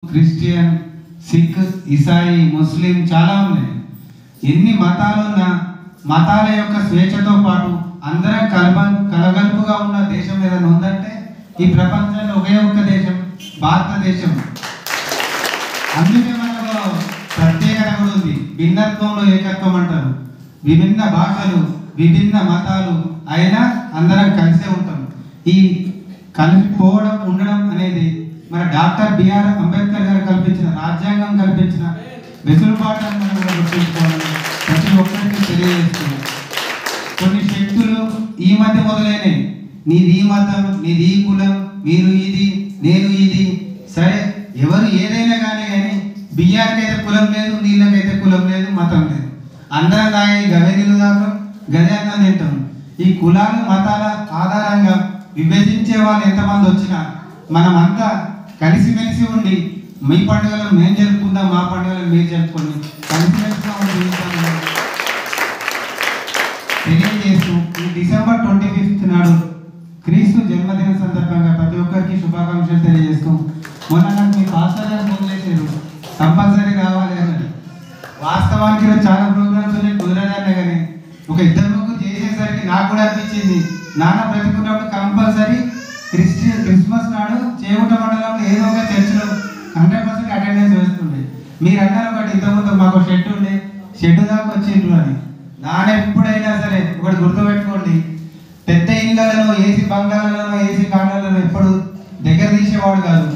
Christian sick ఇసాయి ముస్లిం చాలా ఉన్నాయి ఎన్ని మతాలున్నా మతాల యొక్క స్వేచ్ఛతో పాటు అందరం కలబ కలగలుపుగా ఉన్న దేశం ఏదైనా ఉందంటే ఈ ప్రపంచంలో ఒకే ఒక్క దేశం భారతదేశం అందుకే మనలో ప్రత్యేకత కూడా ఉంది భిన్నత్వంలో ఏకత్వం అంటారు విభిన్న భాషలు విభిన్న మతాలు అయినా అందరం కలిసే ఉంటాం ఈ కలిసిపోవడం ఉండడం అనేది మన డాక్టర్ బిఆర్ అంబేద్కర్ గారు కల్పించిన రాజ్యాంగం కల్పించిన వెసులుబాటును మనం కూడా గుర్తుంచుకోవాలని ప్రతి ఒక్కరికి తెలియజేస్తున్నాం కొన్ని శక్తులు ఈ మధ్య మొదలైనవి నీది ఈ మతం నీది ఈ కులం మీరు ఇది నేను ఇది సరే ఎవరు ఏదైనా కానీ కానీ బియ్యానికి అయితే కులం లేదు నీళ్ళకైతే కులం లేదు మతం లేదు అందరం తాగి గవే నీళ్ళు తాగం గదే అన్నం తింటాం ఈ కులాలు మతాల ఆధారంగా విభజించే వాళ్ళు ఎంతమంది వచ్చినా మనమంతా కలిసిమెలిసి ఉండి మీ పండుగలను మేము జరుపుకుందాం మా పండుగలను మీరు జరుపుకోండి కలిసిమెలిసిగా ఉండి జీవితాన్ని తెలియజేస్తూ ఈ డిసెంబర్ ట్వంటీ ఫిఫ్త్ నాడు క్రీస్తు జన్మదిన సందర్భంగా ప్రతి ఒక్కరికి శుభాకాంక్షలు తెలియజేస్తూ మొన్న నాకు మీ పాస్టర్ గారు ఫోన్ చేశారు కంపల్సరీ రావాలి అని వాస్తవానికి ఈరోజు చాలా ప్రోగ్రామ్స్ ఉన్నాయి కుదరదన్నా కానీ ఒక ఇద్దరు ముగ్గురు చేసేసరికి నాకు కూడా అనిపించింది నాన్న బ్రతికున్నప్పుడు కంపల్సరీ క్రిస్టి క్రిస్మస్ నాడు చేగుంట మండలంలో ఏదో ఒక చర్చిలో హండ్రెడ్ పర్సెంట్ అటెండెన్స్ వేస్తుండే మీరు అన్నారు ఒకటి ఇంతకుముందు మాకు షెడ్ ఉండే షెడ్ దాకా వచ్చిండ్రు అని నాన్న ఎప్పుడైనా సరే ఒకటి గుర్తుపెట్టుకోండి పెద్ద ఇళ్ళలో ఏసీ బంగాళాలలో ఏసీ కాండాలలో ఎప్పుడు దగ్గర తీసేవాడు కాదు